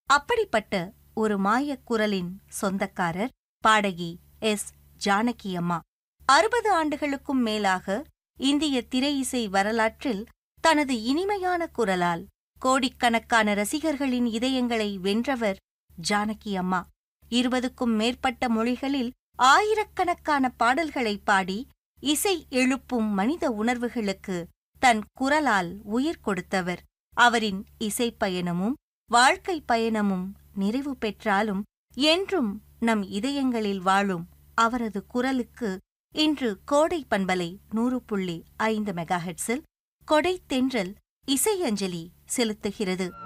அப்படிப்பட்ட ஒரு மாயக் குரலின் சொந்தக்காரர் பாடகி எஸ் ஜானகி அம்மா அறுபது ஆண்டுகளுக்கும் மேலாக இந்திய திரை இசை வரலாற்றில் தனது இனிமையான குரலால் கோடிக்கணக்கான ரசிகர்களின் இதயங்களை வென்றவர் ஜானகி அம்மா இருபதுக்கும் மேற்பட்ட மொழிகளில் ஆயிரக்கணக்கான பாடல்களை பாடி இசை எழுப்பும் மனித உணர்வுகளுக்கு தன் குரலால் உயிர் கொடுத்தவர் அவரின் இசைப் பயணமும் வாழ்க்கை பயணமும் நிறைவு பெற்றாலும் என்றும் நம் இதயங்களில் வாழும் அவரது குரலுக்கு இன்று கோடை பண்பலை நூறு புள்ளி ஐந்து மெகாஹெட்ஸில் கொடை தென்றல் இசையஞ்சலி செலுத்துகிறது